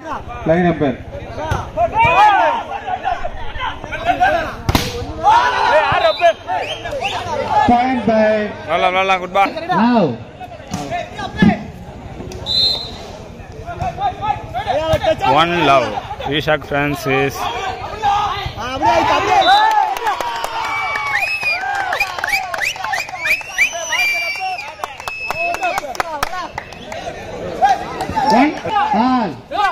Line number point by விளாட்லாம் விளாட்லாம் good ball love one love Vishak Francis one all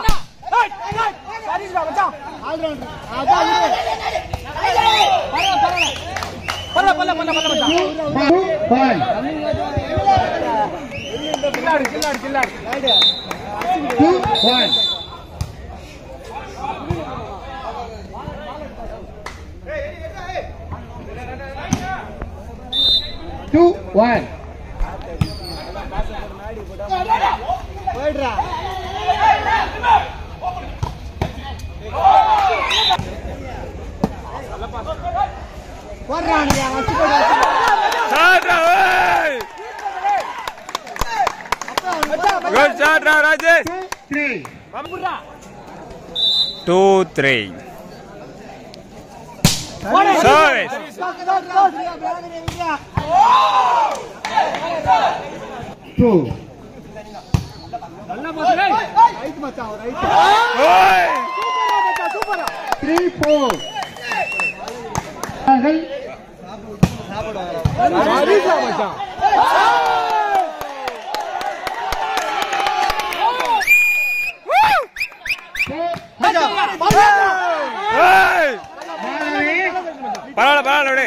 two one two one two one good shot Rajesh three two three service two three four பரவாயில்ல பரவாயில்ல விடு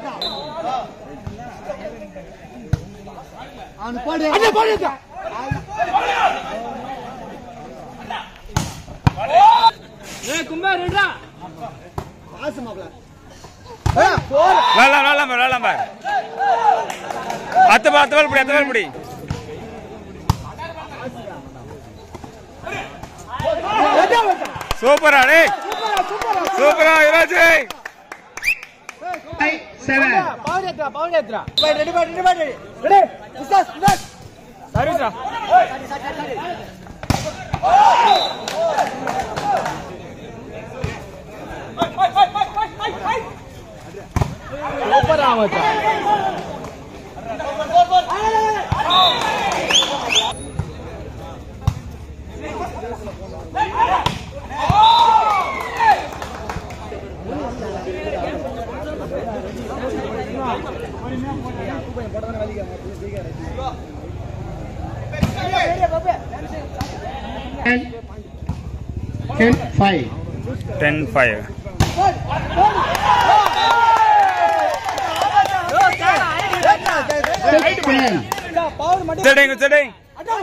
விளாட்லாம் விளாட்லாம் விளாட்லாம் பார் அத்து பால் அத்து பால் பிடி அத்து பால் பிடி சூப்பரா டே சூப்பரா யுவராஜ் செவன் சர்வீஸ்ரா ten ten five ten five six ten setting setting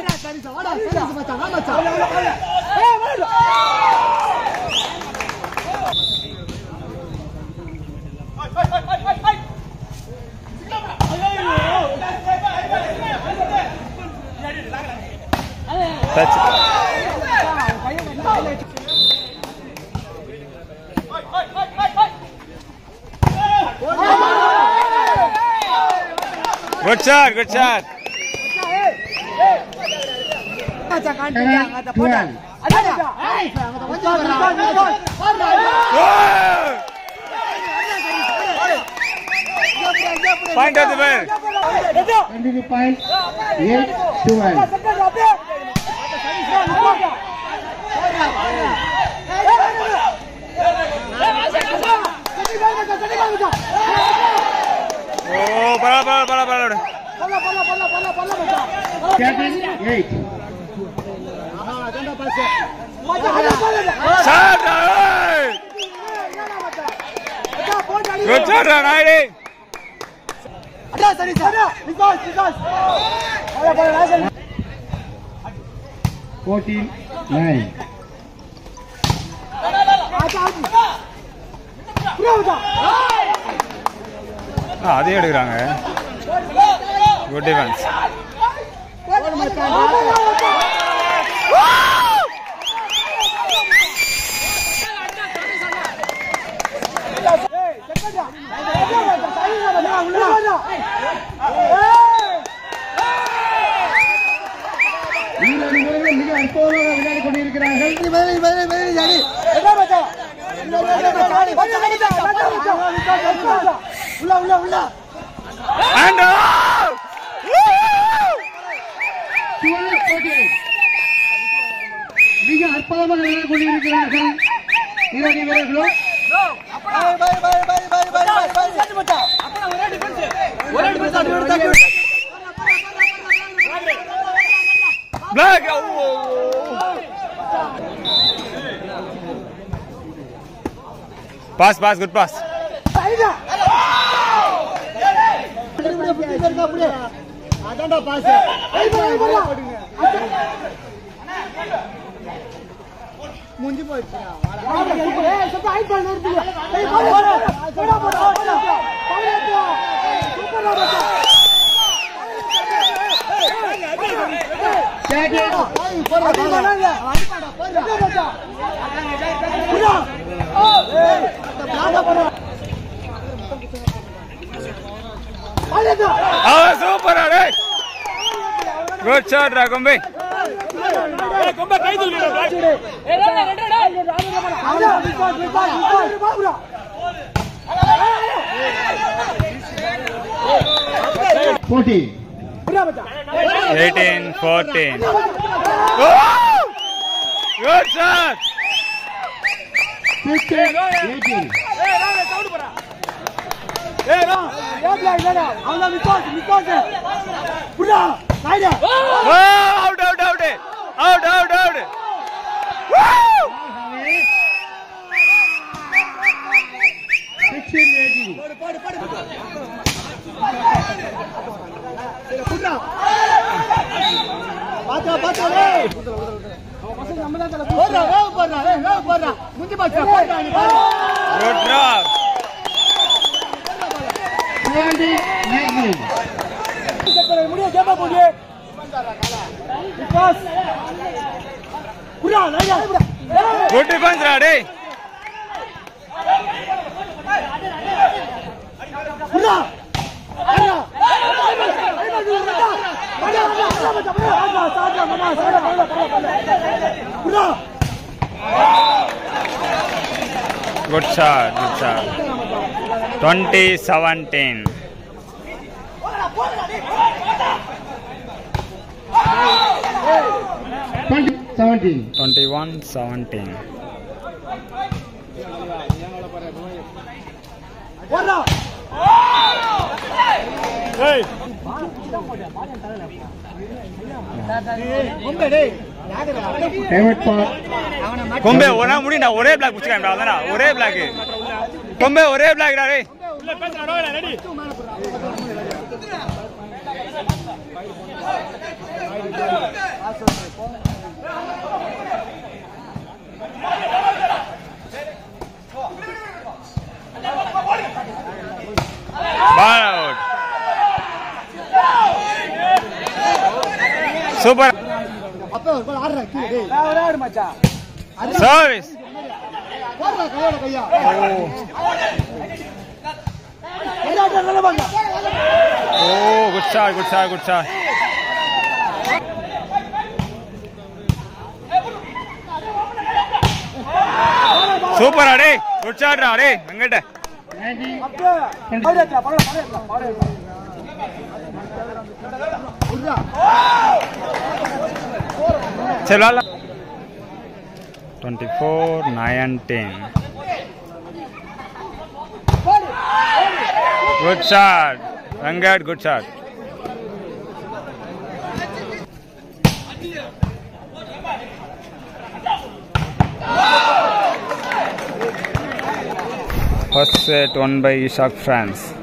touch good shot good shot seven twelve point of the pair twenty two point eight twelve ஓ பரவாயில்ல பரவாயில்ல பரவாயில்ல thirteen eight shot good shot Naidu fourteen nine ஆ, அதையும் எடுக்கிறாங்க good defence இரு அணிகளும் மிக அற்புதமாக விளையாடி கொண்டிருக்கிறார்கள் And out! டுவெல் ஃபோர்டீன் மிக அற்புதமாக விளையாடி கொண்டிருக்கிறார்கள் இரண்டு வீரர்களும் Black! Oh. Pass, pass, good pass. Oh, super, Ade. Good shot, Ragombe. Fourteen 18, 14. Oh! Good shot! Fifteen eighteen Oh, out, out, out. Out, out, out. Woo! Sixteen eighteen Good drop. Twenty nineteen Good defense, Ade. Good shot, good shot. 20, 17. Twenty seventeen 21, 17. Diverted for கொம்பே ஒரே முடிண்டா ஒரே black பிடிச்சிக்கலாம் அதானா ஒரே block கொம்பே ஒரே block டே Ball out. Super. Service. Oh, good shot, good shot, good shot. Super அடே குட் ஷாட் அடே வெங்கட்ட சரி விளாட்லாம் twenty four nineteen good shot Venkat good shot First set won by Ishaq France.